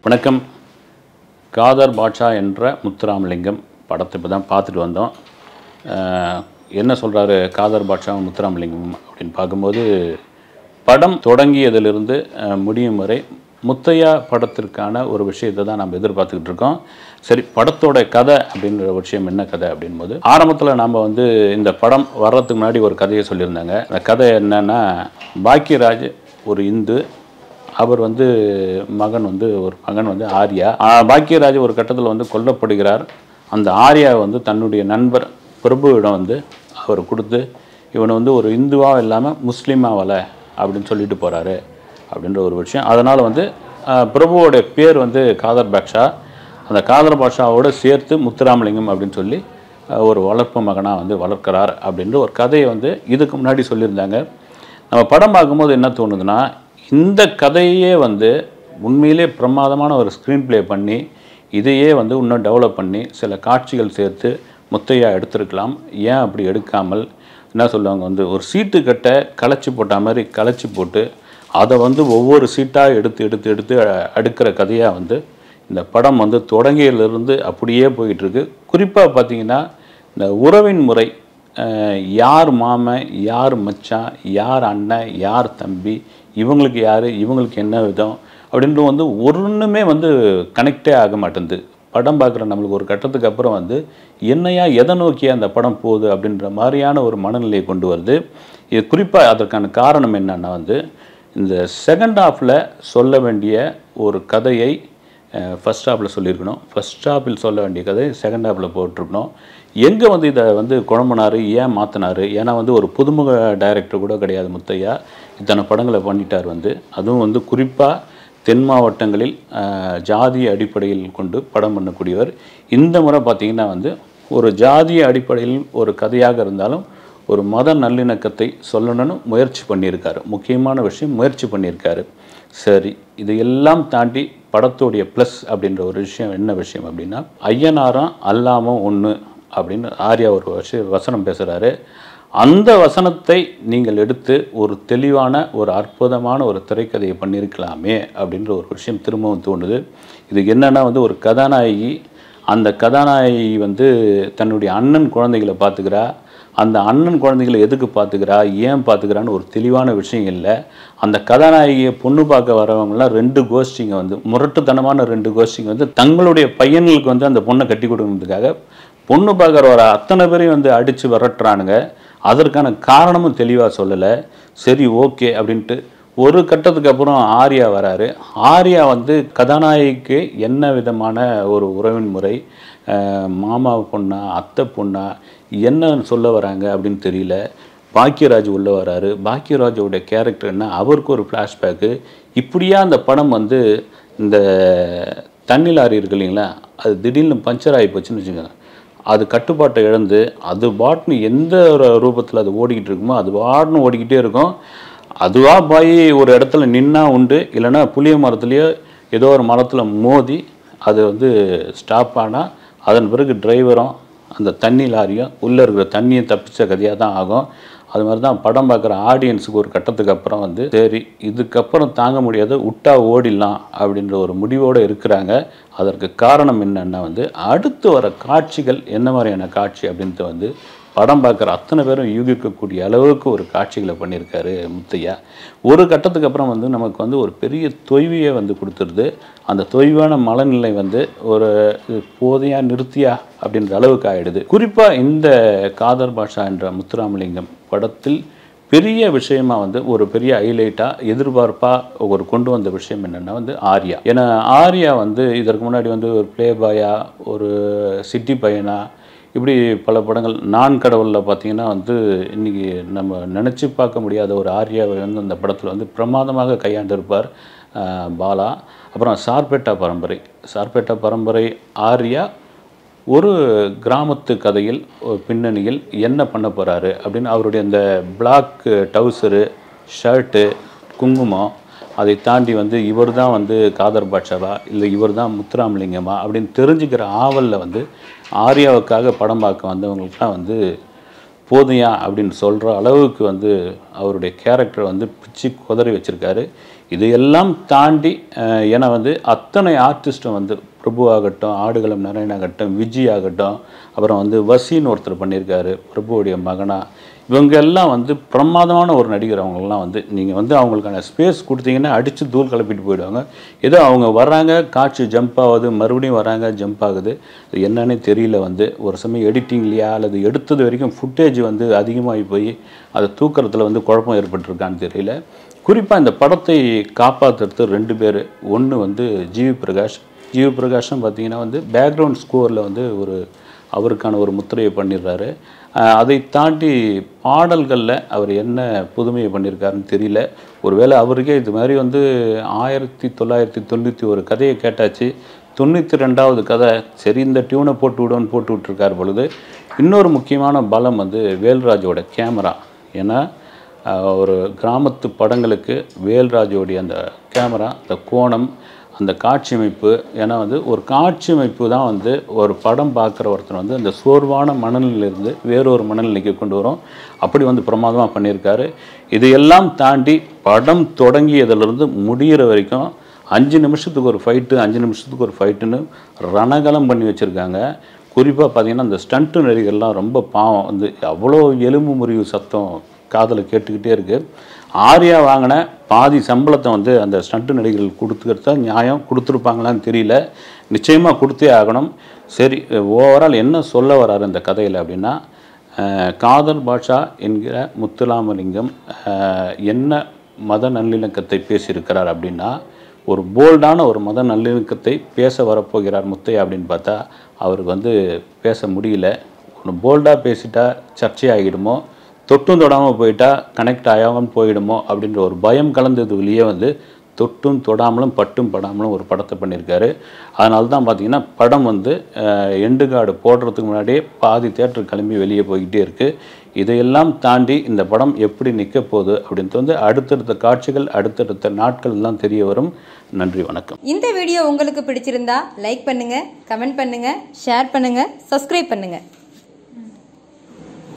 வணக்கம் காதர் பாட்ஷா என்ற முத்துராமலிங்கம் படத்தை இப்போ தான் பார்த்துட்டு வந்தோம் அஹ், என்ன சொல்கிறாரு காதர் பாட்ஷா முத்துராமலிங்கம் அப்படின்னு பார்க்கும்போது படம் தொடங்கியதிலிருந்து அஹ், முடியும் வரை முத்தையா படத்திற்கான ஒரு விஷயத்தை தான் நம்ம எதிர்பார்த்துக்கிட்டு இருக்கோம் சரி படத்தோட கதை அப்படின்ற விஷயம் என்ன கதை அப்படின்போது ஆரம்பத்தில் நம்ம வந்து இந்த படம் வர்றதுக்கு முன்னாடி ஒரு கதையை சொல்லியிருந்தாங்க அந்த கதை என்னன்னா பாக்கியராஜ் ஒரு இந்து அவர் வந்து மகன் வந்து ஒரு மகன் வந்து ஆர்யா ஆ, பாக்கியராஜ் ஒரு கட்டத்தில் வந்து கொல்லப்படுகிறார் அந்த ஆர்யா வந்து தன்னுடைய நண்பர் பிரபுவிடம் வந்து அவர் கொடுத்து இவனை வந்து ஒரு இந்துவாக இல்லாமல் முஸ்லீமாவல அப்படின்னு சொல்லிட்டு போகிறாரு அப்படின்ற ஒரு விஷயம் அதனால் வந்து ஆ, பிரபுவோட பேர் வந்து காதர் பாட்ஷா அந்த காதர் பாட்ஷாவோட சேர்த்து முத்துராமலிங்கம் அப்படின்னு சொல்லி ஆ, ஒரு வளர்ப்பு மகனாக வந்து வளர்க்கிறார் அப்படின்ற ஒரு கதையை வந்து இதுக்கு முன்னாடி சொல்லியிருந்தாங்க நம்ம படம் பார்க்கும்போது என்ன தோணுதுன்னா இந்த கதையே வந்து உண்மையிலே பிரமாதமான ஒரு ஸ்க்ரீன் ப்ளே பண்ணி இதையே வந்து இன்னும் டெவலப் பண்ணி சில காட்சிகள் சேர்த்து முத்தையா எடுத்திருக்கலாம் ஏன் அப்படி எடுக்காமல் என்ன சொல்லுவாங்க வந்து ஒரு சீட்டு கட்டை களைச்சி போட்ட மாதிரி களைச்சி போட்டு அதை வந்து ஒவ்வொரு சீட்டாக எடுத்து எடுத்து எடுத்து அ- அடுக்கிற கதையாக வந்து இந்த படம் வந்து தொடங்கியிலிருந்து அப்படியே போயிட்டுருக்கு குறிப்பாக பார்த்தீங்கன்னா இந்த உறவின் முறை அஹ், யார் மாமன் யார் மச்சான் யார் அண்ணன் யார் தம்பி இவங்களுக்கு யார் இவங்களுக்கு என்ன விதம் அப்படின்ட்டு வந்து ஒன்றுமே வந்து கனெக்டே ஆக மாட்டேங்குது படம் பார்க்குற நம்மளுக்கு ஒரு கட்டத்துக்கு அப்புறம் வந்து என்னையா எதை நோக்கி அந்த படம் போகுது அப்படின்ற மாதிரியான ஒரு மனநிலையை கொண்டு வருது இது குறிப்பாக அதற்கான காரணம் என்னன்னா வந்து இந்த செகண்ட் ஹாஃபில் சொல்ல வேண்டிய ஒரு கதையை ஃபஸ்ட் ஹாப்பில் சொல்லியிருக்கணும் ஃபஸ்ட் ஹாப்பில் சொல்ல வேண்டிய கதை செகண்ட் ஹாப்பில் போட்டிருக்கணும் எங்கே வந்து இதை வந்து குழம்புனாரு ஏன் மாற்றினாரு ஏன்னா வந்து ஒரு புதுமுக டைரக்டர் கூட கிடையாது முத்தையா இத்தனை படங்களை பண்ணிட்டார் வந்து அதுவும் வந்து குறிப்பாக தென் மாவட்டங்களில் அஹ், ஜாதி அடிப்படையில் கொண்டு படம் பண்ணக்கூடியவர் இந்த முறை பார்த்திங்கன்னா வந்து ஒரு ஜாதிய அடிப்படையில் ஒரு கதையாக இருந்தாலும் ஒரு மத நல்லிணக்கத்தை சொல்லணும்னு முயற்சி பண்ணியிருக்காரு முக்கியமான விஷயம் முயற்சி பண்ணியிருக்காரு சரி இதையெல்லாம் தாண்டி படத்துடைய ப்ளஸ் அப்படின்ற ஒரு விஷயம் என்ன விஷயம் அப்படின்னா ஐயனாரம் அல்லாமல் ஒன்று அப்படின்னு ஆர்யா ஒரு விஷயம் வசனம் பேசுகிறாரு அந்த வசனத்தை நீங்கள் எடுத்து ஒரு தெளிவான ஒரு அற்புதமான ஒரு திரைக்கதையை பண்ணியிருக்கலாமே அப்படின்ற ஒரு விஷயம் திரும்பவும் தோணுது இது என்னன்னா வந்து ஒரு கதாநாயகி அந்த கதாநாயகி வந்து தன்னுடைய அண்ணன் குழந்தைகளை பார்த்துக்கிறா அந்த அண்ணன் குழந்தைகளை எதுக்கு பார்த்துக்கிறா ஏன் பார்த்துக்கிறான்னு ஒரு தெளிவான விஷயம் இல்லை அந்த கதாநாயகியை பொண்ணு பார்க்க வரவங்கலாம் ரெண்டு கோஷ்டிங்க வந்து முரட்டுத்தனமான ரெண்டு கோஷ்டிங்க வந்து தங்களுடைய பையன்களுக்கு வந்து அந்த பொண்ணை கட்டி கொடுக்கறதுக்காக பொண்ணு பார்க்குற வர அத்தனை பேரையும் வந்து அடித்து விரட்டுறானுங்க அதற்கான காரணமும் தெளிவாக சொல்லலை சரி ஓகே அப்படின்ட்டு ஒரு கட்டத்துக்கு அப்புறம் ஆர்யா வராரு ஆர்யா வந்து கதாநாயகிக்கு என்ன விதமான ஒரு உறவின் முறை அஹ், மாமா பொண்ணா அத்தை பொண்ணா என்ன சொல்ல வராங்க அப்படின்னு தெரியல பாக்கியராஜ் உள்ளே வராரு பாக்கியராஜோட கேரக்டர் என்ன அவருக்கு ஒரு ஃப்ளாஷ்பேக்கு இப்படியா அந்த படம் வந்து இந்த தண்ணி லாரி இருக்கு இல்லைங்களா அது திடீர்னு பஞ்சர் ஆகி போச்சுன்னு வச்சுக்கோங்க அது கட்டுப்பாட்டை இழந்து அது பாட்னு எந்த ஒரு ரூபத்தில் அது ஓடிக்கிட்டு இருக்குமோ அது பாட்னு ஓடிக்கிட்டே இருக்கும் அதுவாக போய் ஒரு இடத்துல நின்னா உண்டு இல்லைன்னா புளிய மரத்துலேயோ ஏதோ ஒரு மரத்தில் மோதி அது வந்து ஸ்டாப் ஆனால் அதன் பிறகு டிரைவரும் அந்த தண்ணி லாரியும் உள்ளே இருக்கிற தண்ணியை தப்பிச்ச கதையாக தான் ஆகும் அது மாதிரி தான் படம் பார்க்குற ஆடியன்ஸுக்கு ஒரு கட்டத்துக்கு அப்புறம் வந்து சரி இதுக்கப்புறம் தாங்க முடியாது விட்டா ஓடிடலாம் அப்படின்ற ஒரு முடிவோடு இருக்கிறாங்க அதற்கு காரணம் என்னன்னா வந்து அடுத்து வர காட்சிகள் என்ன மாதிரியான காட்சி அப்படின்ட்டு வந்து படம் பார்க்குற அத்தனை பேரும் யூகிக்கக்கூடிய அளவுக்கு ஒரு காட்சிகளை பண்ணியிருக்காரு முத்தையா ஒரு கட்டத்துக்கு அப்புறம் வந்து நமக்கு வந்து ஒரு பெரிய தொய்வியை வந்து கொடுத்துருது அந்த தொய்வான மனநிலை வந்து ஒரு இது போதையா நிறுத்தியா அப்படின்ற அளவுக்கு ஆயிடுது குறிப்பாக இந்த காதர் பாஷா என்ற முத்துராமலிங்கம் படத்தில் பெரிய விஷயமா வந்து ஒரு பெரிய ஹைலைட்டாக எதிர்பார்ப்பாக ஒரு கொண்டு வந்த விஷயம் என்னென்னா வந்து ஆர்யா ஏன்னா ஆர்யா வந்து இதற்கு முன்னாடி வந்து ஒரு ப்ளே பாயா ஒரு சிட்டி பையனா இப்படி பல படங்கள் நான் கடவுளில் பார்த்தீங்கன்னா வந்து இன்றைக்கி நம்ம நினச்சி பார்க்க முடியாத ஒரு ஆர்யாவை வந்து அந்த படத்தில் வந்து பிரமாதமாக கையாண்டிருப்பார் ஆஹ், பாலா அப்புறம் சார்பேட்டா பரம்பரை சார்பேட்டா பரம்பரை ஆர்யா ஒரு கிராமத்து கதையில் ஒரு பின்னணியில் என்ன பண்ண போகிறாரு அப்படின்னு அவருடைய அந்த பிளாக் டவுசரு ஷர்ட்டு குங்குமம் அதை தாண்டி வந்து இவர் தான் வந்து காதர் பாட்ஷாவா இல்லை இவர் தான் முத்துராமலிங்கமா அப்படின்னு தெரிஞ்சுக்கிற ஆவலில் வந்து ஆர்யாவுக்காக படம் பார்க்க வந்தவங்களுக்குலாம் வந்து போதையா அப்படின்னு சொல்கிற அளவுக்கு வந்து அவருடைய கேரக்டர் வந்து பிச்சு குதறி வச்சுருக்காரு இதையெல்லாம் தாண்டி அஹ், ஏன்னா வந்து அத்தனை ஆர்டிஸ்ட்டும் வந்து பிரபு ஆகட்டும் ஆடுகளம் நாராயண் ஆகட்டும் விஜய் ஆகட்டும் அப்புறம் வந்து வசீன் ஒருத்தர் பண்ணியிருக்காரு பிரபுவுடைய மகனா இவங்க எல்லாம் வந்து பிரமாதமான ஒரு நடிகர் அவங்கெல்லாம் வந்து நீங்கள் வந்து அவங்களுக்கான ஸ்பேஸ் கொடுத்தீங்கன்னா அடித்து தூள் கிளப்பிட்டு போயிடுவாங்க ஏதோ அவங்க வர்றாங்க காட்சி ஜம்ப் ஆகுது மறுபடியும் வராங்க ஜம்ப் ஆகுது அது என்னன்னே தெரியல வந்து ஒரு சமயம் எடிட்டிங்லையா அல்லது எடுத்தது வரைக்கும் ஃபுட்டேஜ் வந்து அதிகமாகி போய் அதை தூக்கறதுல வந்து குழப்பம் ஏற்பட்டிருக்கான்னு தெரியல குறிப்பாக இந்த படத்தை காப்பாற்றுறது ரெண்டு பேர் ஒன்று வந்து ஜிவி பிரகாஷ் ஜிவி பிரகாஷும் பார்த்தீங்கன்னா வந்து பேக்ரவுண்ட் ஸ்கோரில் வந்து ஒரு அவருக்கான ஒரு முத்திரையை பண்ணிடுறாரு அஹ் அதை தாண்டி பாடல்களில் அவர் என்ன புதுமையை பண்ணியிருக்காருன்னு தெரியல ஒருவேளை அவருக்கே இது மாதிரி வந்து ஆயிரத்தி தொள்ளாயிரத்தி தொண்ணூற்றி ஒரு கதையை கேட்டாச்சு தொண்ணூற்றி ரெண்டாவது கதை சரி இந்த டியூனை போட்டு விடுவோன்னு போட்டு விட்டுருக்கார் பொழுது இன்னொரு முக்கியமான பலம் வந்து வேல்ராஜோட கேமரா ஏன்னா அஹ், ஒரு கிராமத்து படங்களுக்கு வேல்ராஜோடைய அந்த கேமரா அந்த கோணம் அந்த காட்சி அமைப்பு ஏன்னா வந்து ஒரு காட்சி அமைப்பு தான் வந்து ஒரு படம் பார்க்குற ஒருத்தர் வந்து அந்த சோர்வான மனநிலையிலிருந்து வேறொரு மனநிலைக்கு கொண்டு வரும் அப்படி வந்து பிரமாதமாக பண்ணியிருக்காரு இதையெல்லாம் தாண்டி படம் தொடங்கியதிலிருந்து முடிகிற வரைக்கும் அஞ்சு நிமிஷத்துக்கு ஒரு ஃபைட்டு அஞ்சு நிமிஷத்துக்கு ஒரு ஃபைட்டுன்னு ரணகலம் பண்ணி வச்சுருக்காங்க குறிப்பாக பார்த்தீங்கன்னா அந்த ஸ்டண்ட்டு நடிகர்லாம் ரொம்ப பாவம் வந்து அவ்வளோ எலும்பு முறிவு சத்தம் காதில் கேட்டுக்கிட்டே இருக்குது ஆரியா வாங்கின பாதி சம்பளத்தை வந்து அந்த ஸ்டண்ட்டு நடிகர்கள் கொடுத்துக்கிறதா நியாயம் கொடுத்துருப்பாங்களான்னு தெரியல நிச்சயமாக கொடுத்தே ஆகணும் சரி ஓவரால் என்ன சொல்ல வராரு இந்த கதையில் அப்படின்னா அஹ், காதர் பாஷா என்கிற முத்துலாமலிங்கம் அஹ், என்ன மத நல்லிணக்கத்தை பேசியிருக்கிறார் அப்படின்னா ஒரு போல்டான ஒரு மத நல்லிணக்கத்தை பேச வரப்போகிறார் முத்தையா அப்படின்னு பார்த்தா அவருக்கு வந்து பேச முடியல ஒன்று போல்டாக பேசிட்டா சர்ச்சை ஆகிடுமோ தொட்டும் தொடாமல் போயிட்டா கனெக்ட் ஆகாமல் போயிடுமோ அப்படின்ற ஒரு பயம் கலந்ததுலேயே வந்து தொட்டும் தொடாமலும் பட்டும் படாமலும் ஒரு படத்தை பண்ணியிருக்காரு அதனால தான் பார்த்தீங்கன்னா படம் வந்து எண்டு கார்டு போடுறதுக்கு முன்னாடியே பாதி தேட்டர் கிளம்பி வெளியே போய்கிட்டே இருக்குது இதையெல்லாம் தாண்டி இந்த படம் எப்படி நிற்க போகுது அப்படின்ட்டு வந்து அடுத்தடுத்த காட்சிகள் அடுத்தடுத்த நாட்கள் தான் தெரிய வரும் நன்றி வணக்கம் இந்த வீடியோ உங்களுக்கு பிடிச்சிருந்தா லைக் பண்ணுங்க கமெண்ட் பண்ணுங்க ஷேர் பண்ணுங்க சப்ஸ்கிரைப் பண்ணுங்க